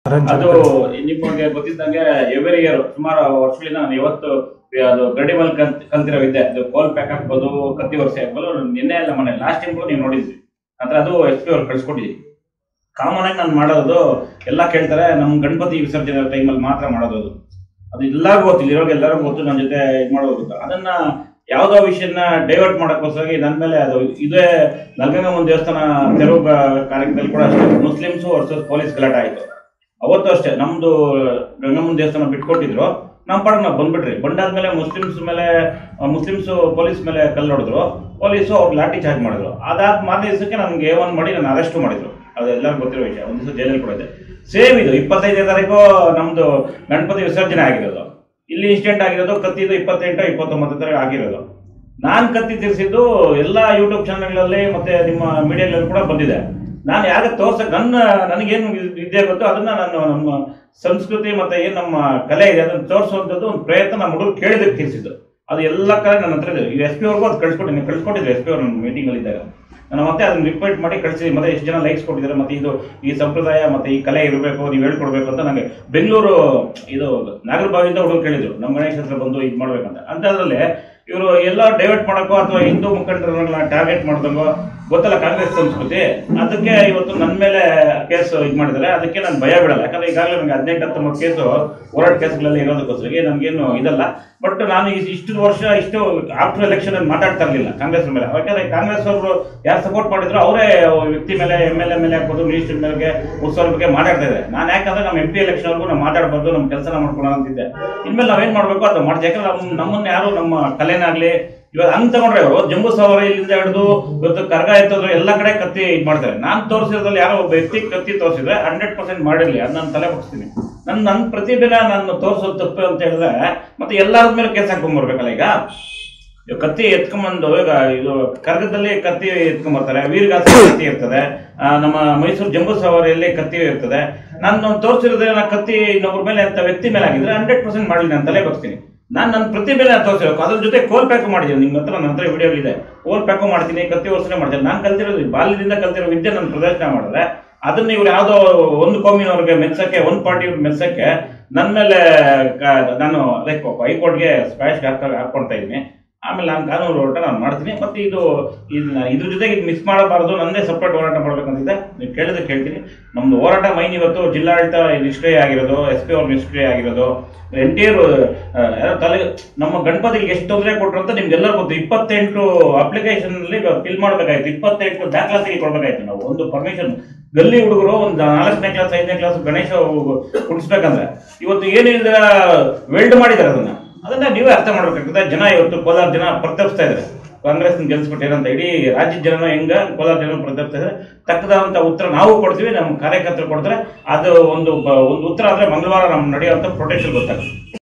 ಅದು ನಿಮಗೆ ಗೊತ್ತಿದ್ದಂಗೆ every year ಸುಮಾರು ವರ್ಷಗಳಿಂದ ನಾನು ಇವತ್ತು ಅದು ಗಡಿ ಮೇಲೆ ಕಲ್ತ್ ಕಲ್ತಿರೋ ವಿದ್ಯೆ ಅದು ಕೋಲ್ ಪ್ಯಾಕ್ ಹಾಕ್ಬೋದು ಕತ್ತಿ ವರ್ಷ ಹಾಕ್ಬೋದು ನಿನ್ನೆ ಎಲ್ಲ ಮನೆ ಲಾಸ್ಟ್ ಟೈಮ್ ಕೂಡ ನೀವು ನೋಡಿದ್ವಿ ನಂತರ ಅದು ಎಸ್ ಪಿ ಅವ್ರು ಕಳ್ಸ್ಕೊಟ್ಟಿದ್ವಿ ಕಾಮನ್ ಆಗಿ ನಾನು ಮಾಡೋದು ಎಲ್ಲ ಕೇಳ್ತಾರೆ ನಮ್ಮ ಗಣಪತಿ ವಿಸರ್ಜನೆ ಟೈಮಲ್ಲಿ ಮಾತ್ರ ಮಾಡೋದು ಅದು ಅದು ಎಲ್ಲರಿಗೂ ಗೊತ್ತಿಲ್ಲ ಇರೋರ್ಗೆ ಎಲ್ಲರಿಗೂ ಗೊತ್ತು ನನ್ನ ಜೊತೆ ಇದು ಮಾಡೋದು ಗೊತ್ತು ಅದನ್ನ ಯಾವ್ದೋ ವಿಷಯನ ಡೈವರ್ಟ್ ಮಾಡಕ್ಕೋಸ್ಕರ ನನ್ನ ಮೇಲೆ ಅದು ಇದೇ ನಲ್ಗಂಗಮ್ಮನ ದೇವಸ್ಥಾನ ತೆರವು ಕಾರ್ಯಕ್ರಮದಲ್ಲಿ ಕೂಡ ಅಷ್ಟೇ ಮುಸ್ಲಿಮ್ಸು ವರ್ಸಸ್ ಪೊಲೀಸ್ ಗಲಾಟೆ ಆಯಿತು ಅವತ್ತು ಅಷ್ಟೇ ನಮ್ದು ಗಂಗಮ್ಮನ ದೇವಸ್ಥಾನ ಬಿಟ್ಕೊಟ್ಟಿದ್ರು ನಮ್ಮ ಪಾಡಿಗೆ ನಾವು ಬಂದ್ಬಿಟ್ರಿ ಬಂದಾದ್ಮೇಲೆ ಮುಸ್ಲಿಮ್ಸ್ ಮೇಲೆ ಮುಸ್ಲಿಮ್ಸ್ ಪೊಲೀಸ್ ಮೇಲೆ ಕಲ್ಲು ಹೊಡೆದ್ರು ಪೊಲೀಸು ಅವ್ರು ಲಾಠಿ ಚಾರ್ಜ್ ಮಾಡಿದ್ರು ಅದಾದ ಮಾರನೇ ದಿವಸಕ್ಕೆ ನನ್ಗೆ ಎ ಒನ್ ಮಾಡಿ ನನ್ನ ಅರೆಸ್ಟ್ ಮಾಡಿದ್ರು ಅದು ಎಲ್ಲರಿಗೂ ಗೊತ್ತಿರೋ ವಿಷಯ ಒಂದು ದಿವಸ ಜೈಲಲ್ಲಿ ಕೂಡ ಇದೆ ಸೇಮ್ ಇದು ಇಪ್ಪತ್ತೈದನೇ ತಾರೀಕು ನಮ್ದು ಗಣಪತಿ ವಿಸರ್ಜನೆ ಆಗಿರೋದು ಇಲ್ಲಿ ಇನ್ಸಿಡೆಂಟ್ ಆಗಿರೋದು ಕತ್ತಿದು ಇಪ್ಪತ್ತೆಂಟು ಇಪ್ಪತ್ತೊಂಬತ್ತು ತಾರೀಕು ಆಗಿರೋದು ನಾನು ಕತ್ತಿ ತಿರ್ಸಿದ್ದು ಎಲ್ಲ ಯೂಟ್ಯೂಬ್ ಚಾನಲ್ಗಳಲ್ಲಿ ಮತ್ತೆ ನಿಮ್ಮ ಮೀಡಿಯಾಗಳಲ್ಲಿ ಕೂಡ ಬಂದಿದೆ ನಾನು ಯಾಕೆ ತೋರ್ಸ ನನ್ನ ನನಗೇನು ವಿದ್ಯೆ ಗೊತ್ತು ಅದನ್ನ ನಾನು ನಮ್ಮ ಸಂಸ್ಕೃತಿ ಮತ್ತೆ ಏನು ನಮ್ಮ ಕಲೆ ಇದೆ ಅದನ್ನ ತೋರಿಸುವಂಥದ್ದು ಒಂದು ಪ್ರಯತ್ನ ನಮ್ಮ ಹುಡುಗರು ಕೇಳಿದಕ್ಕೆ ತಿರ್ಸಿದ್ದು ಅದು ಎಲ್ಲ ಕಡೆ ನನ್ನ ಹತ್ರ ಇದೆ ಈ ಎಸ್ ಪಿ ಅವ್ರಿಗೂ ಅದು ಕಳ್ಸ್ಕೊಟ್ಟಿದ್ದೀನಿ ಕಳ್ಸ್ಕೊಟ್ಟಿದ್ರು ಎಸ್ ಪಿ ಅವ್ರು ನನ್ನ ಮೀಟಿಂಗ್ ಅಲ್ಲಿ ಇದ್ದಾಗ ನಾನು ಮತ್ತೆ ಅದನ್ನ ರಿಪೀಟ್ ಮಾಡಿ ಕಳಿಸಿದ್ದೀನಿ ಮತ್ತೆ ಎಷ್ಟು ಜನ ಲೈಕ್ಸ್ ಕೊಟ್ಟಿದ್ದಾರೆ ಮತ್ತೆ ಇದು ಈ ಸಂಪ್ರದಾಯ ಮತ್ತೆ ಈ ಕಲೆ ಇರಬೇಕು ನೀವು ಹೇಳ್ಕೊಡ್ಬೇಕು ಅಂತ ನನಗೆ ಬೆಂಗಳೂರು ಇದು ನಾಗರಬಾವಿಯಿಂದ ಹುಡುಗರು ಕೇಳಿದ್ರು ನಮ್ಮ ಗಣೇಶ ಹತ್ರ ಬಂದು ಇದು ಮಾಡ್ಬೇಕಂತ ಅಂತದ್ರಲ್ಲಿ ಇವರು ಎಲ್ಲ ಡೈವರ್ಟ್ ಮಾಡಕ್ಕೋ ಅಥವಾ ಹಿಂದೂ ಮುಖಂಡರನ್ನ ಟಾರ್ಗೆಟ್ ಮಾಡ್ದಂಗೋ ಗೊತ್ತಲ್ಲ ಕಾಂಗ್ರೆಸ್ ಸಂಸ್ಕೃತಿ ಅದಕ್ಕೆ ಇವತ್ತು ನನ್ನ ಮೇಲೆ ಕೇಸ್ ಇದು ಮಾಡಿದ್ದಾರೆ ಅದಕ್ಕೆ ನಾನು ಭಯ ಬಿಡಲ್ಲ ಯಾಕಂದ್ರೆ ಈಗಾಗಲೇ ನನಗೆ ಹದಿನೆಂಟು ಹತ್ತೊಂಬತ್ತು ಕೇಸು ಹೋರಾಟ ಕೇಸ್ಗಳಲ್ಲಿ ಇರೋದಕ್ಕೋಸ್ಕರ ನನಗೇನು ಇದಲ್ಲ ಬಟ್ ನಾನು ಈ- ಇಷ್ಟು ವರ್ಷ ಇಷ್ಟು ಆಫ್ಟರ್ ಎಲೆಕ್ಷನ್ ಅಲ್ಲಿ ಮಾತಾಡ್ತಾ ಇರಲಿಲ್ಲ ಕಾಂಗ್ರೆಸ್ ಮೇಲೆ ಯಾಕಂದ್ರೆ ಕಾಂಗ್ರೆಸ್ ಅವರು ಯಾರು ಸಪೋರ್ಟ್ ಮಾಡಿದ್ರು ಅವರೇ ವ್ಯಕ್ತಿ ಮೇಲೆ ಎಮ್ ಎಲ್ ಎ ಮೇಲೆ ಹಾಕ್ಬೋದು ಮಿನಿಸ್ಟರ್ ಮೇಲೆ ಉತ್ಸವ ಬಗ್ಗೆ ಮಾತಾಡ್ತಾ ಇದ್ದಾರೆ ನಾನು ಯಾಕಂದ್ರೆ ನಮ್ಮ ಎಂ ಪಿ ಎಲೆಕ್ಷನ್ ವರ್ಗೂ ನಾವು ಮಾತಾಡ್ಬಾರ್ದು ನಮ್ಮ ಕೆಲಸನ ಮಾಡ್ಕೊಳ್ಳೋಣ ಅಂತಿದ್ದೆ ಇನ್ಮೇಲೆ ನಾವೇನ್ ಮಾಡ್ಬೇಕು ಅದು ಮಾಡ್ತೀವಿ ಯಾಕಂದ್ರೆ ನಮ್ಮ ನಮ್ಮನ್ನ ಯಾರು ನಮ್ಮ ಕಲೆನಾಗ್ಲಿ ಇವಾಗ ಹಂಗ್ ತಗೊಂಡ್ರೆ ಅವರು ಜಂಬೂ ಸವಾರಿ ಇಲ್ಲಿಂದ ಹಿಡಿದು ಇವತ್ತು ಕರ್ಗ ಎತ್ತೋದ್ರು ಎಲ್ಲ ಕಡೆ ಕತ್ತಿ ಇದು ಮಾಡ್ತಾರೆ ನಾನು ತೋರಿಸಿದ್ರಲ್ಲಿ ಯಾರೋ ಒಬ್ಬ ವ್ಯಕ್ತಿ ಕತ್ತಿ ತೋರಿಸಿದ್ರೆ ಹಂಡ್ರೆಡ್ ಪರ್ಸೆಂಟ್ ಮಾಡಿರ್ಲಿ ಅದು ನಾನು ತಲೆ ಬಗ್ಸ್ತೀನಿ ನನ್ನ ನನ್ನ ಪ್ರತಿಭೆನ ನಾನು ತೋರಿಸೋದು ತಪ್ಪು ಅಂತ ಹೇಳಿದ್ರೆ ಮತ್ತೆ ಎಲ್ಲರ ಮೇಲೆ ಕೇಸ್ ಹಾಕೊಂಡ್ಬರ್ಬೇಕಲ್ಲ ಈಗ ಇವಾಗ ಕತ್ತಿ ಎತ್ಕೊಂಬಂದು ಈಗ ಇದು ಕರ್ಗದಲ್ಲಿ ಕತ್ತಿ ಎತ್ಕೊಂಬರ್ತಾರೆ ವೀರಗಾಸ ಕತ್ತಿ ಇರ್ತದೆ ಆ, ನಮ್ಮ ಮೈಸೂರು ಜಂಬೂ ಸವಾರಿಯಲ್ಲಿ ಕತ್ತಿ ಇರ್ತದೆ ನಾನು ತೋರಿಸಿರೋದ್ರೆ ನಾ ಕತ್ತಿ ಇನ್ನೊಬ್ಬರ ಮೇಲೆ ಅಂತ ವ್ಯಕ್ತಿ ಮೇಲೆ ಆಗಿದ್ರೆ ಹಂಡ್ರೆಡ್ ಪರ್ಸೆಂಟ್ ಮಾಡಲಿ ನಾನು ತಲೆ ಬಗ್ಸ್ತೀನಿ ನಾನು ನನ್ನ ಪ್ರತಿಭೆನ ತೋರಿಸಿರೋಕೆ ಅದ್ರ ಜೊತೆ ಕೋಲ್ ಪ್ಯಾಕ್ ಮಾಡಿದ್ದೀನಿ ನಿಮ್ಮ ಹತ್ರ ನನ್ನ ಹತ್ರ ವಿಡಿಯೋ ಇದೆ ಕೋಲ್ ಪ್ಯಾಕು ಮಾಡ್ತೀನಿ ಕತ್ತಿ ವರ್ಷನೆ ಮಾಡ್ತೀನಿ ನಾನು ಕಲ್ತಿರೋದು ಬಾಲ್ಯದಿಂದ ಕಲ್ತಿರೋ ವಿದ್ಯೆ ನಾನು ಪ್ರದರ್ಶನ ಮಾಡಿದ್ರೆ ಅದನ್ನ ಇವ್ರು ಯಾವುದೋ ಒಂದು ಕೋಮಿನವ್ರಿಗೆ ಮೆಚ್ಚಕ್ಕೆ ಒಂದು ಪಾರ್ಟಿ ಮೆಚ್ಚಕ್ಕೆ ನನ್ನ ಮೇಲೆ ಕ- ನಾನು ಲೈಕ್ ಹೈಕೋರ್ಟ್ಗೆ ಸ್ಪ್ಯಾಶ್ ಹಾಕ ಹಾಕೊಳ್ತಾ ಇದ್ದೀನಿ ಆಮೇಲೆ ನಾನು ಕಾನೂನು ಹೋರಾಟ ನಾನು ಮಾಡ್ತೀನಿ ಮತ್ತೆ ಇದು ಇದನ್ನ ಇದ್ರ ಜೊತೆಗೆ ಇದು ಮಿಸ್ ಮಾಡಬಾರ್ದು ನನ್ನೇ ಸಪ್ರೇಟ್ ಹೋರಾಟ ಮಾಡ್ಬೇಕಂತಿದೆ ನೀವು ಕೇಳಿದ್ರೆ ಕೇಳ್ತೀನಿ ನಮ್ದು ಹೋರಾಟ ಮೈನ್ ಇವತ್ತು ಜಿಲ್ಲಾಡಳಿತ ನಿಷ್ಕ್ರಿಯ ಆಗಿರೋದು ಎಸ್ ಪಿ ಅವ್ರು ನಿಷ್ಕ್ರಿಯ ಆಗಿರೋದು ಎಂಟಿಯರು ಯಾರೋ ತಲೆ ನಮ್ಮ ಗಣಪತಿಗೆ ಎಷ್ಟು ತೊಂದರೆ ಕೊಟ್ಟರು ಅಂತ ನಿಮ್ಗೆಲ್ಲರೂ ಗೊತ್ತು ಇಪ್ಪತ್ತೆಂಟು ಅಪ್ಲಿಕೇಶನ್ ಅಲ್ಲಿ ಫಿಲ್ ಮಾಡ್ಬೇಕಾಯ್ತು ಇಪ್ಪತ್ತೆಂಟು ದಾಖಲಾತಿಗೆ ಕೊಡ್ಬೇಕಾಯ್ತು ನಾವು ಒಂದು ಪರ್ಮಿಷನ್ ಗಲ್ಲಿ ಹುಡುಗರು ಒಂದು ನಾಲ್ಕನೇ ಕ್ಲಾಸ್ ಐದನೇ ಕ್ಲಾಸ್ ಗಣೇಶ ಕುಡಿಸ್ಬೇಕಂದ್ರೆ ಇವತ್ತು ಏನಿಲ್ಲ ವೆಲ್ಡ್ ಮಾಡಿದ್ದಾರೆ ಅದನ್ನ ಅದನ್ನ ನೀವೇ ಅರ್ಥ ಮಾಡ್ಬೇಕಾಗ್ತದೆ ಜನ ಇವತ್ತು ಕೋಲಾರ ಜನ ಪ್ರತಾಪಿಸ್ತಾ ಇದ್ದಾರೆ ಕಾಂಗ್ರೆಸ್ ಗೆಲ್ಸ್ಬಿಟ್ಟು ಏನಂತ ಇಡೀ ರಾಜ್ಯದ ಜನ ಹೆಂಗ ಕೋಲಾರ ಜನ ಪ್ರತಾಪಿಸ್ತಾ ಇದ್ದಾರೆ ತಕ್ಕದಂತ ಉತ್ತರ ನಾವು ಕೊಡ್ತೀವಿ ನಮ್ಮ ಕಾರ್ಯಕರ್ತರು ಕೊಡ್ತಾರೆ ಅದು ಒಂದು ಬ- ಒಂದು ಉತ್ತರ ಆದ್ರೆ ಮಂಗಳವಾರ ನಮ್ ನಡೆಯುವಂತ ಪ್ರೊಟೆಕ್ಷನ್ ಗೊತ್ತಾಗುತ್ತೆ